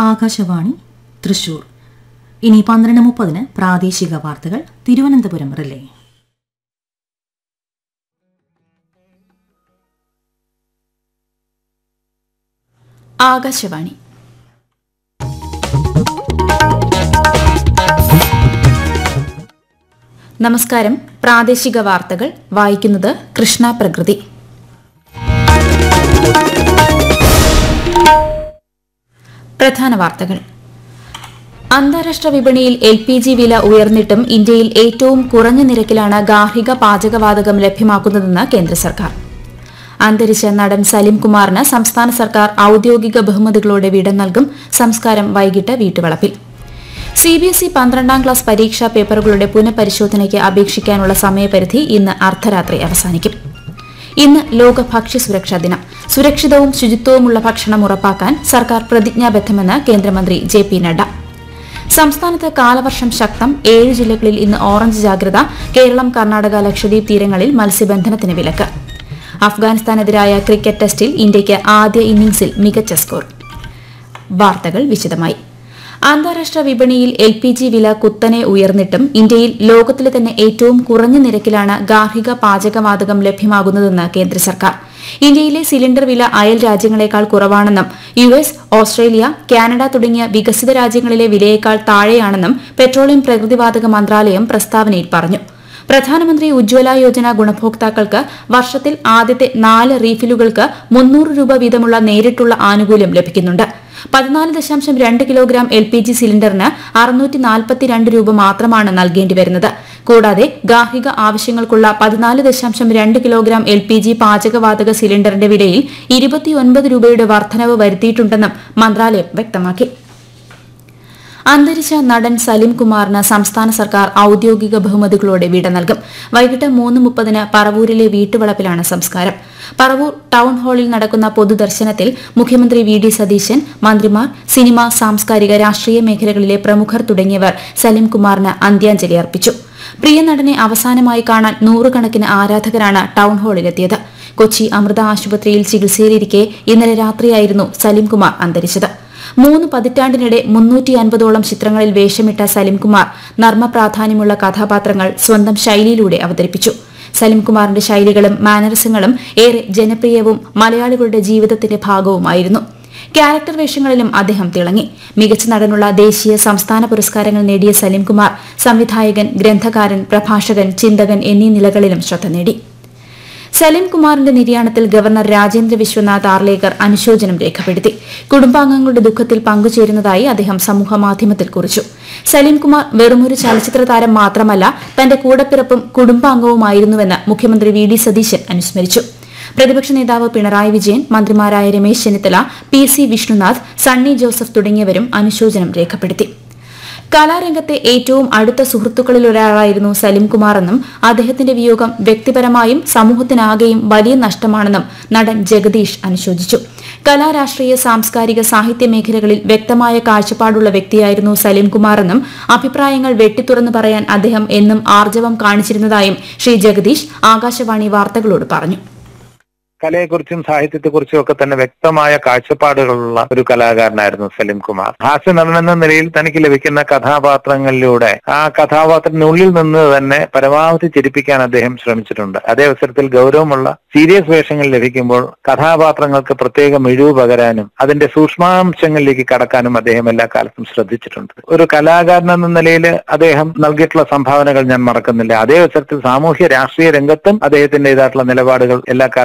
ആകാശവാണി തൃശൂർ ഇനി പന്ത്രണ്ട് മുപ്പതിന് പ്രാദേശിക വാർത്തകൾ തിരുവനന്തപുരം റിലേ ആകാശവാണി നമസ്കാരം പ്രാദേശിക വാർത്തകൾ വായിക്കുന്നത് കൃഷ്ണ പ്രകൃതി പ്രധാന വാർത്തകൾ അന്താരാഷ്ട്ര വിപണിയിൽ എൽ പി ജി വില ഉയർന്നിട്ടും ഇന്ത്യയിൽ ഏറ്റവും കുറഞ്ഞ നിരക്കിലാണ് ഗാർഹിക പാചകവാതകം ലഭ്യമാക്കുന്നതെന്ന് കേന്ദ്ര സർക്കാർ അന്തരിച്ച നടൻ സലിം കുമാറിന് സംസ്ഥാന സർക്കാർ ഔദ്യോഗിക ബഹുമതികളോടെ വിട നൽകും സംസ്കാരം വൈകിട്ട് വീട്ടുവളപ്പിൽ സി ബി എസ് ഇ പന്ത്രണ്ടാം ക്ലാസ് പരീക്ഷാ പേപ്പറുകളുടെ പുനഃപരിശോധനയ്ക്ക് അപേക്ഷിക്കാനുള്ള സമയപരിധി ഇന്ന് അർദ്ധരാത്രി അവസാനിക്കും ഇന്ന് ലോക ഭക്ഷ്യ സുരക്ഷാ ദിനം സുരക്ഷിതവും ശുചിത്വവുമുള്ള ഭക്ഷണം ഉറപ്പാക്കാൻ സർക്കാർ പ്രതിജ്ഞാബദ്ധമെന്ന് കേന്ദ്രമന്ത്രി ജെ പി നഡ്ഡ സംസ്ഥാനത്ത് കാലവർഷം ശക്തം ഏഴ് ജില്ലകളിൽ ഇന്ന് ഓറഞ്ച് ജാഗ്രത കേരളം കർണാടക ലക്ഷദ്വീപ് തീരങ്ങളിൽ മത്സ്യബന്ധനത്തിന് വിലക്ക് അഫ്ഗാനിസ്ഥാനെതിരായ ക്രിക്കറ്റ് ടെസ്റ്റിൽ ഇന്ത്യയ്ക്ക് ആദ്യ ഇന്നിംഗ്സിൽ മികച്ച സ്കോർ വാർത്തകൾ വിശദമായി അന്താരാഷ്ട്ര വിപണിയിൽ എൽ പി ജി വില കുത്തനെ ഉയർന്നിട്ടും ഇന്ത്യയിൽ ലോകത്തിലെ തന്നെ ഏറ്റവും കുറഞ്ഞ നിരക്കിലാണ് ഗാർഹിക പാചകവാതകം ലഭ്യമാകുന്നതെന്ന് കേന്ദ്ര സർക്കാർ ഇന്ത്യയിലെ സിലിണ്ടർ വില അയൽ രാജ്യങ്ങളെക്കാൾ കുറവാണെന്നും യു എസ് ഓസ്ട്രേലിയ കാനഡ തുടങ്ങിയ വികസിത രാജ്യങ്ങളിലെ വിലയേക്കാൾ താഴെയാണെന്നും പെട്രോളിയം പ്രകൃതിവാതക മന്ത്രാലയം പ്രസ്താവനയിൽ പറഞ്ഞു പ്രധാനമന്ത്രി ഉജ്ജ്വല യോജന ഗുണഭോക്താക്കൾക്ക് വർഷത്തിൽ ആദ്യത്തെ നാല് റീഫിലുകൾക്ക് മുന്നൂറ് രൂപ വീതമുള്ള നേരിട്ടുള്ള ആനുകൂല്യം ലഭിക്കുന്നുണ്ട് പതിനാല് ദശാംശം രണ്ട് കിലോഗ്രാം എൽ പി ജി സിലിണ്ടറിന് അറുന്നൂറ്റി നാൽപ്പത്തിരണ്ട് രൂപ മാത്രമാണ് നൽകേണ്ടി വരുന്നത് കൂടാതെ ഗാർഹിക ആവശ്യങ്ങൾക്കുള്ള പതിനാല് ദശാംശം രണ്ട് കിലോഗ്രാം എൽ പി ജി പാചകവാതക സിലിണ്ടറിന്റെ വിലയിൽ ഇരുപത്തിയൊൻപത് രൂപയുടെ വർധനവ് വരുത്തിയിട്ടുണ്ടെന്നും മന്ത്രാലയം വ്യക്തമാക്കി അന്തരിച്ച നടൻ സലിം കുമാറിന് സംസ്ഥാന സർക്കാർ ഔദ്യോഗിക ബഹുമതികളോടെ വിട നൽകും വൈകിട്ട് മൂന്ന് മുപ്പതിന് പറവൂരിലെ വീട്ടുവളപ്പിലാണ് സംസ്കാരം പറവൂർ ടൗൺ ഹാളിൽ നടക്കുന്ന പൊതുദർശനത്തിൽ മുഖ്യമന്ത്രി വി ഡി സതീശൻ മന്ത്രിമാർ സിനിമ സാംസ്കാരിക രാഷ്ട്രീയ മേഖലകളിലെ പ്രമുഖർ തുടങ്ങിയവർ സലിം കുമാറിന് അന്ത്യാഞ്ജലി അർപ്പിച്ചു പ്രിയ നടനെ അവസാനമായി കാണാൻ നൂറുകണക്കിന് ആരാധകരാണ് ടൗൺ ഹാളിലെത്തിയത് കൊച്ചി അമൃത ആശുപത്രിയിൽ ചികിത്സയിലിരിക്കെ ഇന്നലെ രാത്രിയായിരുന്നു സലിം കുമാർ അന്തരിച്ചത് മൂന്ന് പതിറ്റാണ്ടിനിടെ മുന്നൂറ്റി അൻപതോളം ചിത്രങ്ങളിൽ വേഷമിട്ട സലിംകുമാർ നർമ്മ പ്രാധാന്യമുള്ള കഥാപാത്രങ്ങൾ സ്വന്തം ശൈലിയിലൂടെ അവതരിപ്പിച്ചു സലിംകുമാറിന്റെ ശൈലികളും മാനറിസങ്ങളും ഏറെ ജനപ്രിയവും മലയാളികളുടെ ജീവിതത്തിന്റെ ഭാഗവുമായിരുന്നു ക്യാരക്ടർ വേഷങ്ങളിലും അദ്ദേഹം തിളങ്ങി മികച്ച നടനുള്ള ദേശീയ സംസ്ഥാന പുരസ്കാരങ്ങൾ നേടിയ സലിംകുമാർ സംവിധായകൻ ഗ്രന്ഥകാരൻ പ്രഭാഷകൻ ചിന്തകൻ എന്നീ നിലകളിലും ശ്രദ്ധ നേടി സലീം കുമാറിന്റെ നിര്യാണത്തിൽ ഗവർണർ രാജേന്ദ്ര വിശ്വനാഥ് ആർലേക്കർ അനുശോചനം രേഖപ്പെടുത്തി കുടുംബാംഗങ്ങളുടെ ദുഃഖത്തിൽ പങ്കുചേരുന്നതായി അദ്ദേഹം സമൂഹമാധ്യമത്തിൽ കുറിച്ചു സലീം കുമാർ വെറുമൊരു ചലച്ചിത്ര താരം മാത്രമല്ല തന്റെ കൂടപ്പിറപ്പും കുടുംബാംഗവുമായിരുന്നുവെന്ന് മുഖ്യമന്ത്രി വി ഡി സതീശൻ അനുസ്മരിച്ചു പ്രതിപക്ഷ നേതാവ് പിണറായി വിജയൻ മന്ത്രിമാരായ രമേശ് ചെന്നിത്തല പി സി വിഷ്ണുനാഥ് സണ്ണി ജോസഫ് തുടങ്ങിയവരും അനുശോചനം രേഖപ്പെടുത്തി കലാരംഗത്തെ ഏറ്റവും അടുത്ത സുഹൃത്തുക്കളിലൊരാളായിരുന്നു സലിം കുമാറെന്നും അദ്ദേഹത്തിന്റെ വിയോഗം വ്യക്തിപരമായും സമൂഹത്തിനാകെയും വലിയ നഷ്ടമാണെന്നും നടൻ ജഗദീഷ് അനുശോചിച്ചു കലാരാഷ്ട്രീയ സാംസ്കാരിക സാഹിത്യ മേഖലകളിൽ വ്യക്തമായ കാഴ്ചപ്പാടുള്ള വ്യക്തിയായിരുന്നു സലിം കുമാറെന്നും അഭിപ്രായങ്ങൾ വെട്ടിത്തുറന്നു പറയാൻ അദ്ദേഹം എന്നും ആർജവം കാണിച്ചിരുന്നതായും ശ്രീ ജഗദീഷ് ആകാശവാണി വാർത്തകളോട് പറഞ്ഞു കലയെക്കുറിച്ചും സാഹിത്യത്തെക്കുറിച്ചും ഒക്കെ തന്നെ വ്യക്തമായ കാഴ്ചപ്പാടുകളുള്ള ഒരു കലാകാരനായിരുന്നു സലിം കുമാർ ഹാസ്യ നടൻ എന്ന നിലയിൽ തനിക്ക് ലഭിക്കുന്ന കഥാപാത്രങ്ങളിലൂടെ ആ കഥാപാത്രത്തിനുള്ളിൽ നിന്ന് തന്നെ പരമാവധി ചിരിപ്പിക്കാൻ അദ്ദേഹം ശ്രമിച്ചിട്ടുണ്ട് അതേ അവസരത്തിൽ ഗൗരവമുള്ള സീരിയസ് വേഷങ്ങൾ ലഭിക്കുമ്പോൾ കഥാപാത്രങ്ങൾക്ക് പ്രത്യേക മിഴിവ് പകരാനും അതിന്റെ സൂക്ഷ്മാംശങ്ങളിലേക്ക് കടക്കാനും അദ്ദേഹം എല്ലാ കാലത്തും ശ്രദ്ധിച്ചിട്ടുണ്ട് ഒരു കലാകാരൻ എന്ന നിലയിൽ അദ്ദേഹം നൽകിയിട്ടുള്ള സംഭാവനകൾ ഞാൻ മറക്കുന്നില്ല അതേ അവസരത്തിൽ സാമൂഹ്യ രാഷ്ട്രീയ രംഗത്തും അദ്ദേഹത്തിന്റേതായിട്ടുള്ള നിലപാടുകൾ എല്ലാ കാലത്തും